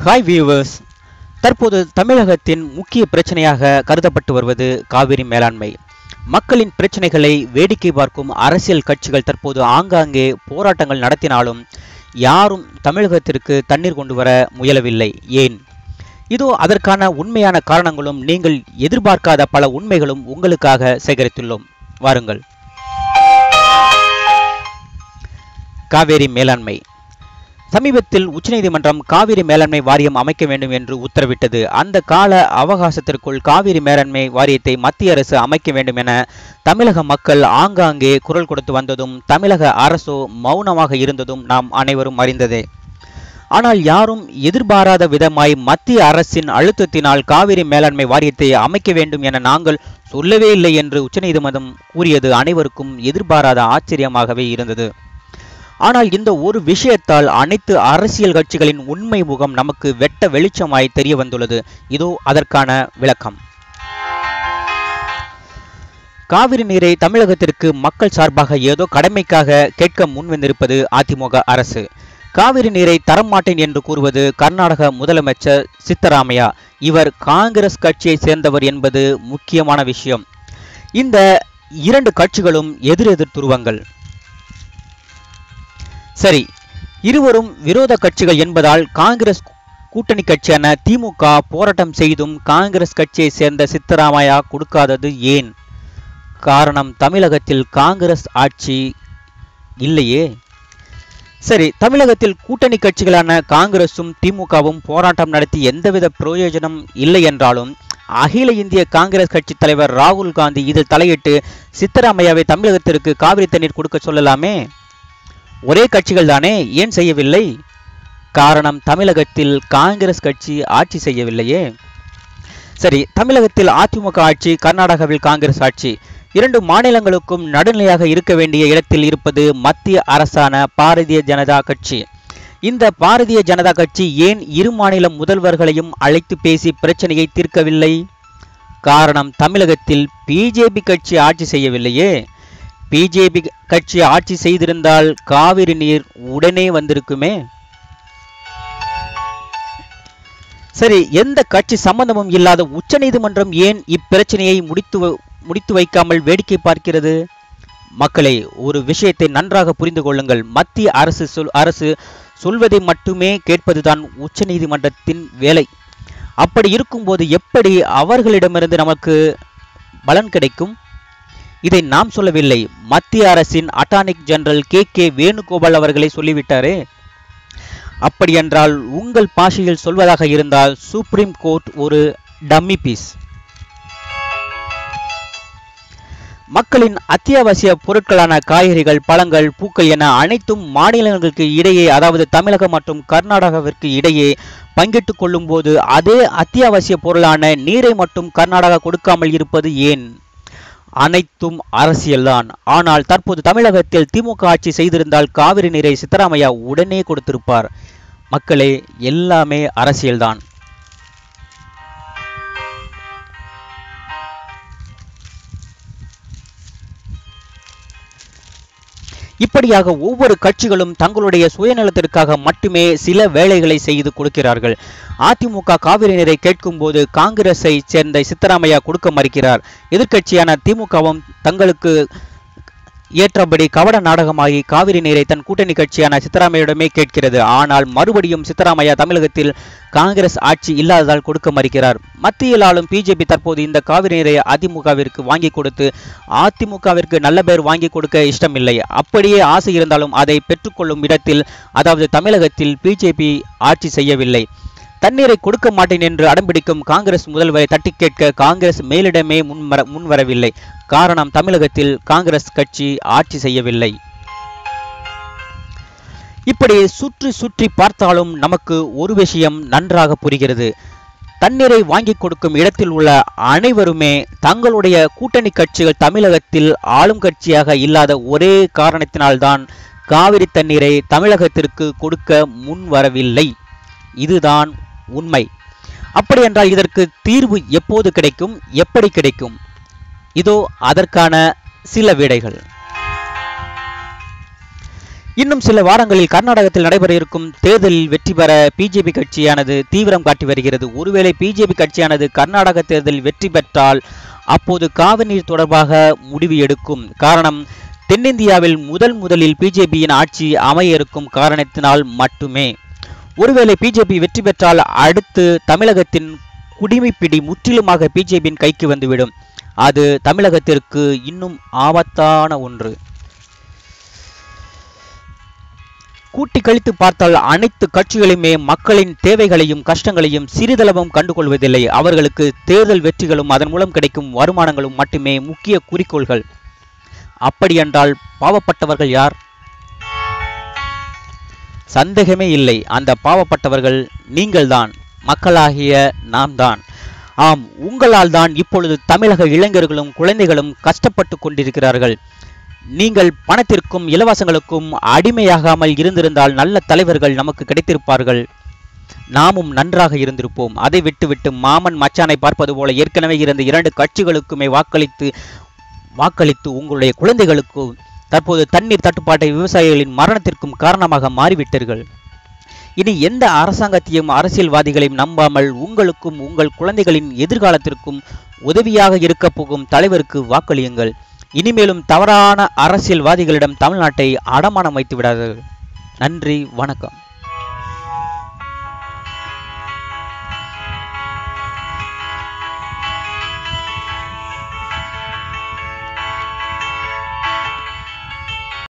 hi viewers தற்போது தமிழகத்தின் முக்கிய பிரச்சனையாக கருதப்பட்டு வருவது காவிரி மேலாண்மை மக்களின் பிரச்சனைகளை வேடிக்கை பார்க்கும் அரசியல் கட்சிகள் தற்போது ஆங்காங்கே போராட்டங்கள் நடத்தினாலும் யாரும் தமிழகத்திற்கு தண்ணீர் கொண்டு வர முயலவில்லை ஏன் இதோ அதற்கான உண்மையான காரணங்களும் நீங்கள் எதிர்பார்க்காத பல உண்மைகளும் உங்களுக்காக சேகரித்துள்ளோம் வாருங்கள் காவேரி மேலாண்மை சமீபத்தில் உச்சநீதிமன்றம் காவிரி மேலாண்மை வாரியம் அமைக்க வேண்டும் என்று உத்தரவிட்டது அந்த கால அவகாசத்திற்குள் காவிரி மேலாண்மை வாரியத்தை மத்திய அரசு அமைக்க வேண்டும் என தமிழக மக்கள் ஆங்காங்கே குரல் கொடுத்து வந்ததும் தமிழக அரசோ மௌனமாக இருந்ததும் நாம் அனைவரும் அறிந்ததே ஆனால் யாரும் எதிர்பாராத விதமாய் மத்திய அரசின் அழுத்தத்தினால் காவிரி மேலாண்மை வாரியத்தை அமைக்க வேண்டும் என நாங்கள் சொல்லவே இல்லை என்று உச்சநீதிமன்றம் கூறியது அனைவருக்கும் எதிர்பாராத ஆச்சரியமாகவே இருந்தது ஆனால் இந்த ஒரு விஷயத்தால் அனைத்து அரசியல் கட்சிகளின் உண்மை முகம் நமக்கு வெட்ட வெளிச்சமாய் தெரிய வந்துள்ளது இதோ அதற்கான விளக்கம் காவிரி நீரை தமிழகத்திற்கு மக்கள் சார்பாக ஏதோ கடமைக்காக கேட்க முன்வந்திருப்பது அதிமுக அரசு காவிரி நீரை தரமாட்டேன் என்று கூறுவது கர்நாடக முதலமைச்சர் சித்தராமையா இவர் காங்கிரஸ் கட்சியை சேர்ந்தவர் என்பது முக்கியமான விஷயம் இந்த இரண்டு கட்சிகளும் எதிரெதிர் துருவங்கள் சரி இருவரும் விரோத கட்சிகள் என்பதால் காங்கிரஸ் கூட்டணி கட்சியான திமுக போராட்டம் செய்தும் காங்கிரஸ் கட்சியை சேர்ந்த சித்தராமையா கொடுக்காதது ஏன் காரணம் தமிழகத்தில் காங்கிரஸ் ஆட்சி இல்லையே சரி தமிழகத்தில் கூட்டணி கட்சிகளான காங்கிரசும் திமுகவும் போராட்டம் நடத்தி எந்தவித பிரயோஜனம் இல்லை என்றாலும் அகில இந்திய காங்கிரஸ் கட்சி தலைவர் ராகுல் காந்தி இதில் தலையிட்டு சித்தராமையாவை தமிழகத்திற்கு காவிரி தண்ணீர் கொடுக்க சொல்லலாமே ஒரே கட்சிகள் தானே ஏன் செய்யவில்லை காரணம் தமிழகத்தில் காங்கிரஸ் கட்சி ஆட்சி செய்யவில்லையே சரி தமிழகத்தில் அதிமுக ஆட்சி கர்நாடகாவில் காங்கிரஸ் ஆட்சி இரண்டு மாநிலங்களுக்கும் நடுநிலையாக இருக்க வேண்டிய இடத்தில் இருப்பது மத்திய அரசான பாரதிய ஜனதா கட்சி இந்த பாரதிய ஜனதா கட்சி ஏன் இரு மாநில முதல்வர்களையும் அழைத்து பேசி பிரச்சனையை தீர்க்கவில்லை காரணம் தமிழகத்தில் பிஜேபி கட்சி ஆட்சி செய்யவில்லையே பிஜேபி கட்சி ஆட்சி செய்திருந்தால் காவிரி நீர் உடனே வந்திருக்குமே சரி எந்த கட்சி சம்பந்தமும் இல்லாத உச்சநீதிமன்றம் ஏன் இப்பிரச்சனையை முடித்து முடித்து வைக்காமல் வேடிக்கை பார்க்கிறது மக்களே ஒரு விஷயத்தை நன்றாக புரிந்து கொள்ளுங்கள் மத்திய அரசு சொல் அரசு சொல்வதை மட்டுமே கேட்பதுதான் உச்சநீதிமன்றத்தின் வேலை அப்படி இருக்கும்போது எப்படி அவர்களிடமிருந்து நமக்கு பலன் கிடைக்கும் இதை நாம் சொல்லவில்லை மத்திய அரசின் அட்டார்னிக் ஜெனரல் கே கே வேணுகோபால் அவர்களை சொல்லிவிட்டாரே அப்படியென்றால் உங்கள் பாஷையில் சொல்வதாக இருந்தால் சுப்ரீம் கோர்ட் ஒரு டம்மி பீஸ் மக்களின் அத்தியாவசிய பொருட்களான காய்கறிகள் பழங்கள் பூக்கள் என அனைத்தும் மாநிலங்களுக்கு இடையே அதாவது தமிழகம் மற்றும் கர்நாடகாவிற்கு இடையே பங்கிட்டுக் கொள்ளும் போது அதே அத்தியாவசிய பொருளான நீரை மட்டும் கர்நாடகா கொடுக்காமல் இருப்பது ஏன் அனைத்தும் அரசியல்தான் ஆனால் தற்போது தமிழகத்தில் திமுக ஆட்சி செய்திருந்தால் காவிரி நீரை சித்தராமையா உடனே கொடுத்திருப்பார் மக்களே எல்லாமே அரசியல்தான் இப்படியாக ஒவ்வொரு கட்சிகளும் தங்களுடைய சுயநலத்திற்காக மட்டுமே சில வேலைகளை செய்து கொடுக்கிறார்கள் அதிமுக காவிரி நீரை கேட்கும் போது காங்கிரஸை சேர்ந்த சித்தராமையா கொடுக்க மறுக்கிறார் எதிர்க்கட்சியான திமுகவும் தங்களுக்கு ஏற்றபடி கவட நாடகமாகி காவிரி நீரை தன் கூட்டணி கட்சியான சித்தராமையிடமே கேட்கிறது ஆனால் மறுபடியும் சித்தராமையா தமிழகத்தில் காங்கிரஸ் ஆட்சி இல்லாததால் கொடுக்க மறுக்கிறார் மத்தியில் ஆளும் பிஜேபி தற்போது இந்த காவிரி நீரை அதிமுகவிற்கு வாங்கி கொடுத்து அதிமுகவிற்கு நல்ல பேர் வாங்கி கொடுக்க இஷ்டமில்லை அப்படியே ஆசை இருந்தாலும் அதை பெற்றுக்கொள்ளும் இடத்தில் அதாவது தமிழகத்தில் பிஜேபி ஆட்சி செய்யவில்லை தண்ணீரை கொடுக்க மாட்டேன் என்று அடம்பிடிக்கும் காங்கிரஸ் முதல்வரை தட்டி கேட்க காங்கிரஸ் மேலிடமே முன்வர முன்வரவில்லை காரணம் தமிழகத்தில் காங்கிரஸ் கட்சி ஆட்சி செய்யவில்லை இப்படி சுற்றி சுற்றி பார்த்தாலும் நமக்கு ஒரு விஷயம் நன்றாக புரிகிறது தண்ணீரை வாங்கி கொடுக்கும் இடத்தில் உள்ள அனைவருமே தங்களுடைய கூட்டணி கட்சிகள் தமிழகத்தில் ஆளும் கட்சியாக இல்லாத ஒரே காரணத்தினால்தான் காவிரி தண்ணீரை தமிழகத்திற்கு கொடுக்க முன் வரவில்லை இதுதான் உண்மை அப்படி என்றால் இதற்கு தீர்வு எப்போது கிடைக்கும் எப்படி கிடைக்கும் இதோ அதற்கான சில விடைகள் இன்னும் சில வாரங்களில் கர்நாடகத்தில் நடைபெற இருக்கும் தேர்தலில் வெற்றி பெற பிஜேபி கட்சியானது தீவிரம் காட்டி வருகிறது ஒருவேளை பிஜேபி கட்சியானது கர்நாடக தேர்தலில் வெற்றி பெற்றால் அப்போது காவிரி நீர் தொடர்பாக முடிவு எடுக்கும் காரணம் தென்னிந்தியாவில் முதல் முதலில் பிஜேபியின் ஆட்சி அமைய இருக்கும் காரணத்தினால் மட்டுமே ஒருவேளை பிஜேபி வெற்றி பெற்றால் அடுத்து தமிழகத்தின் குடிமைப்பிடி முற்றிலுமாக பிஜேபியின் கைக்கு வந்துவிடும் அது தமிழகத்திற்கு இன்னும் ஆபத்தான ஒன்று கூட்டி கழித்து பார்த்தால் அனைத்து கட்சிகளுமே மக்களின் தேவைகளையும் கஷ்டங்களையும் சிறிதளவும் கண்டுகொள்வதில்லை அவர்களுக்கு தேர்தல் வெற்றிகளும் அதன் மூலம் கிடைக்கும் வருமானங்களும் மட்டுமே முக்கிய குறிக்கோள்கள் அப்படியென்றால் பாவப்பட்டவர்கள் யார் சந்தேகமே இல்லை அந்த பாவப்பட்டவர்கள் நீங்கள்தான் மக்களாகிய நாம் தான் ஆம் உங்களால் தான் இப்பொழுது தமிழக இளைஞர்களும் குழந்தைகளும் கஷ்டப்பட்டு கொண்டிருக்கிறார்கள் நீங்கள் பணத்திற்கும் இலவசங்களுக்கும் அடிமையாகாமல் இருந்திருந்தால் நல்ல தலைவர்கள் நமக்கு கிடைத்திருப்பார்கள் நாமும் நன்றாக இருந்திருப்போம் அதை விட்டுவிட்டு மாமன் மச்சானை பார்ப்பது போல ஏற்கனவே இருந்த இரண்டு கட்சிகளுக்குமே வாக்களித்து வாக்களித்து உங்களுடைய குழந்தைகளுக்கு தற்போது தண்ணீர் தட்டுப்பாட்டை விவசாயிகளின் மரணத்திற்கும் காரணமாக மாறிவிட்டீர்கள் இனி எந்த அரசாங்கத்தையும் அரசியல்வாதிகளையும் நம்பாமல் உங்களுக்கும் உங்கள் குழந்தைகளின் எதிர்காலத்திற்கும் உதவியாக இருக்கப் போகும் தலைவருக்கு வாக்களியுங்கள் இனிமேலும் தவறான அரசியல்வாதிகளிடம் தமிழ்நாட்டை அடமானம் வைத்து விடாதீர்கள் நன்றி வணக்கம்